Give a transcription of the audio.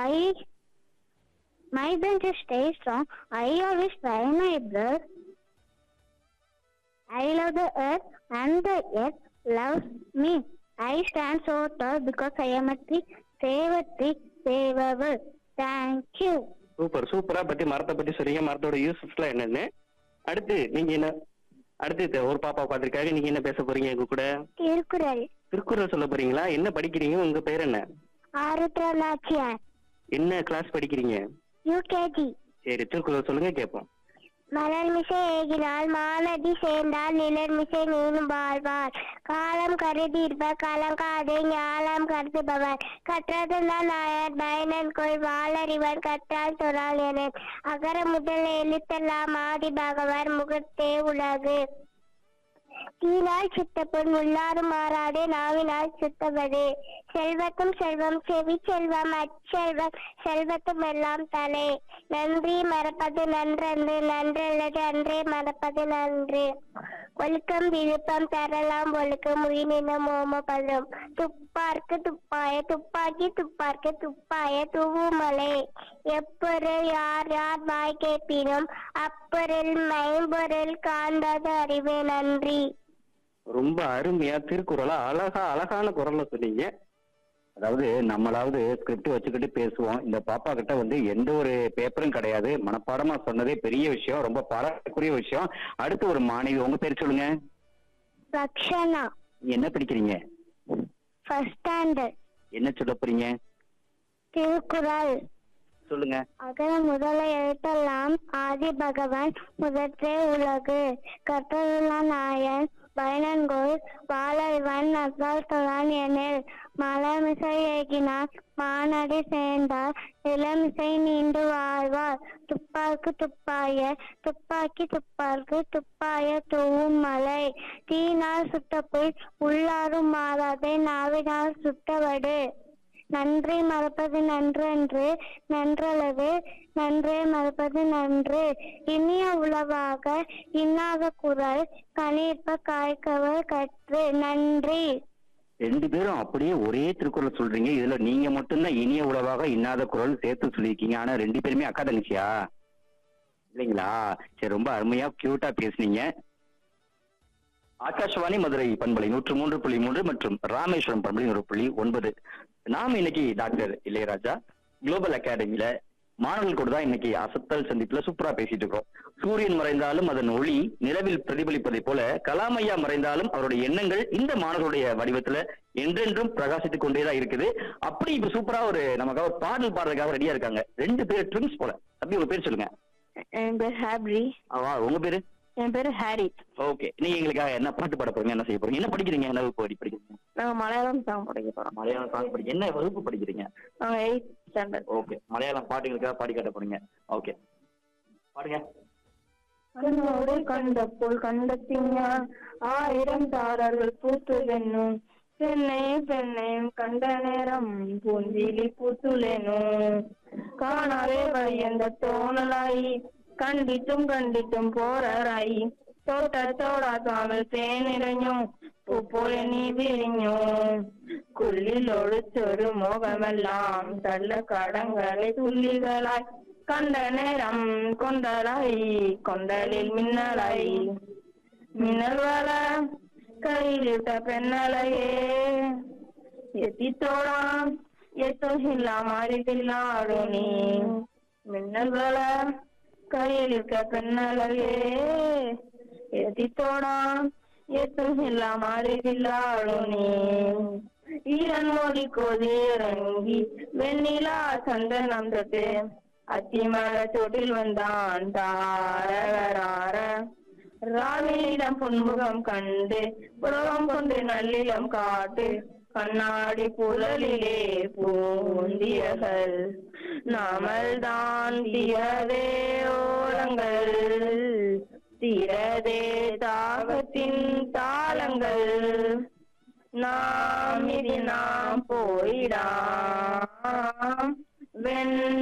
I my bench stay strong. I always try my best. I love the earth and the earth loves me. I stand so tall because I am a tree. Save a tree, save a world. Thank you. Super சூப்பரா பத்தி மரத்தை பத்தி சொல்றீங்க மரத்தோட யூசஸ்லாம் என்னன்னு அடுத்து நீங்க என்ன அடுத்து இந்த ஒரு பாப்பா உட்காந்துருக்காங்க நீங்க என்ன பேச போறீங்க எங்க கூட திருக்குறள் திருக்குறள் சொல்ல போறீங்களா என்ன படிக்கிறீங்க உங்க பேர் என்ன ஆருத்ரா நாச்சியார் என்ன கிளாஸ் படிக்கிறீங்க யூகேஜி சரி திருக்குறள் சொல்லுங்க கேட்போம் மலர் மிசை ஏகினால் மாநதி சேர்ந்தால் நிழல் மிசை நீனும் வாழ்வார் காலம் கருதி இருப்பர் கலங்காதே ஞாலம் கருதுபவர் கற்றதுதான் நாயர் பயனன் கொள் வாழறிவர் கற்றால் சொறால் என அகர முதல் எழுத்தெல்லாம் ஆதி பகவர் முகத்தே உலகு தீனால் சித்த பொன் உள்ளாரும் மாறாதே நாவினால் சுத்தவது செல்வத்தும் செல்வம் செவி செல்வம் அச்செல்வம் செல்வத்தும் எல்லாம் தலை நன்றி மறப்பது நன்றன்று நன்றல்லது அன்றே மறப்பது நன்று ஒழுக்கம் விழுப்பம் தரலாம் ஒழுக்கம் உயிரினம் ஓமப்படும் துப்பார்க்கு துப்பாய துப்பாக்கி துப்பார்க்கு துப்பாய தூவுமலை எப்பொருள் யார் யார் வாய் கேட்பினும் அப்பொருள் மைம்பொருள் காண்பது அறிவே நன்றி ரொம்ப அருமையா திருக்குறளா அழகா அழகான குரல்ல சொன்னீங்க அதாவது நம்மளாவது ஸ்கிரிப்ட் வச்சுக்கிட்டு பேசுவோம் இந்த பாப்பா கிட்ட வந்து எந்த ஒரு பேப்பரும் கிடையாது மனப்பாடமா சொன்னதே பெரிய விஷயம் ரொம்ப பாராட்டக்கூடிய விஷயம் அடுத்து ஒரு மாணவி உங்க பேர் சொல்லுங்க ரக்ஷனா நீங்க என்ன படிக்கிறீங்க ஃபர்ஸ்ட் ஸ்டாண்டர்ட் என்ன சொல்ல போறீங்க திருக்குறள் சொல்லுங்க அகர முதல எழுத்தெல்லாம் ஆதி பகவான் முதற்றே உலகு கற்றதுலாம் நாயன் பயனன்கோள் வாழறிவன் நசால் தொழான் எனில் மலமிசை ஏகினார் மானடி சேர்ந்தார் இளமிசை நீண்டு வாழ்வார் துப்பாக்கு துப்பாய துப்பாக்கி துப்பார்க்கு துப்பாய தூவும் மலை தீனால் சுட்ட புல் உள்ளாரும் மாறாதே நாவினால் சுட்டவடு நன்றி மறப்பது நன்று என்று நன்றளவு நன்றே மறப்பது நன்று இனிய உளவாக இன்னாத குரல் கணிப்ப காய்க்கவர் கற்று நன்றி ரெண்டு பேரும் அப்படியே ஒரே திருக்குறள் சொல்றீங்க இதுல நீங்க மட்டும்தான் இனிய உறவாக இன்னாத குரல் சேர்த்து சொல்லியிருக்கீங்க ஆனா ரெண்டு பேருமே அக்கா தங்கச்சியா இல்லைங்களா சரி ரொம்ப அருமையா கியூட்டா பேசுனீங்க ஆகாஷவாணி மதுரை பண்பலை நூற்று மூன்று புள்ளி மூன்று மற்றும் ராமேஸ்வரம் பண்பலை நூறு புள்ளி ஒன்பது நாம் இன்னைக்கு டாக்டர் இளையராஜா குளோபல் அகாடமியில மாணவர்கள் கூட தான் இன்னைக்கு அசத்தல் சந்திப்புல சூப்பரா பேசிட்டு இருக்கோம் சூரியன் மறைந்தாலும் அதன் ஒளி நிலவில் பிரதிபலிப்பதை போல கலாமையா மறைந்தாலும் அவருடைய எண்ணங்கள் இந்த மாணவர்களுடைய வடிவத்துல என்றென்றும் பிரகாசித்துக் கொண்டேதான் இருக்குது அப்படி இப்ப சூப்பரா ஒரு நமக்காக ஒரு பாடல் பாடுறதுக்காக ரெடியா இருக்காங்க ரெண்டு பேர் ட்வின்ஸ் போல அப்படி உங்க பேர் சொல்லுங்க என் பேர் ஹாப்ரி ஆ, உங்க பேரு என் பேர் ஹாரி ஓகே நீங்க எங்களுக்காக என்ன பாட்டு பாட போறீங்க என்ன செய்ய போறீங்க என்ன படிக்கிறீங்க என்ன வகுப்பு படி- படிக்கிறீங்க நாங்கள் மலையாளம் சாங் படிக்க போகிறோம் மலையாளம் சாங் படிக்க என்ன வகுப்பு படிக்கிறீங்க நாங்கள் எயிட் ஸ்டாண்டர்ட் ஓகே மலையாளம் பாட்டுகளுக்காக பாடி காட்ட போறீங்க ஓகே பாடுங்க கண்ணோடு கண்ட போல் கண்ட திங்கா ஆயிரம் தாரர்கள் பூத்துலென்னும் பெண்ணை பெண்ணையும் கண்ட நேரம் பூஞ்சிலி பூத்துலெனும் காணாதே வழியந்த தோணலாய் கண்டிட்டும் கண்டிட்டும் போறாய் തോട്ടത്തോടാക്കാമൽ തേനിറഞ്ഞു പൂ പോലെ നീ വിരിഞ്ഞു കുള്ളിലൊളിച്ചൊരു മുഖമെല്ലാം തള്ളക്കടങ്ങളെ തുള്ളികളായി കണ്ട നേരം കൊണ്ടലായി കൊണ്ടലിൽ മിന്നലായി മിന്നൽ വള കയ്യിലിട്ട പെണ്ണലയെ എത്തിത്തോടാം എത്തുന്നില്ല മാറിട്ടില്ലാടു നീ മിന്നൽ വള കയ്യിലിട്ട പെണ്ണലയെ എത്തിത്തോടാം എത്തുന്നില്ല മാറിട്ടില്ലാടു നീ ഈരൻമോടി കൊതിയിറങ്ങി വെണ്ണില ചന്ദനം തൊട്ട് അത്തിമല ചോട്ടിൽ വந்தான் താരകരാര ராவிலிடம் புன்முகம் கண்டு புறவம் கொண்டு நல்லிலம் காட்டு கண்ணாடி புலலிலே பூந்தியகள் நாமல் தான் தீரதே ஓலங்கள் தீரதே தாகத்தின் தாளங்கள் நாம் இது நாம் போயிடாம் வெண்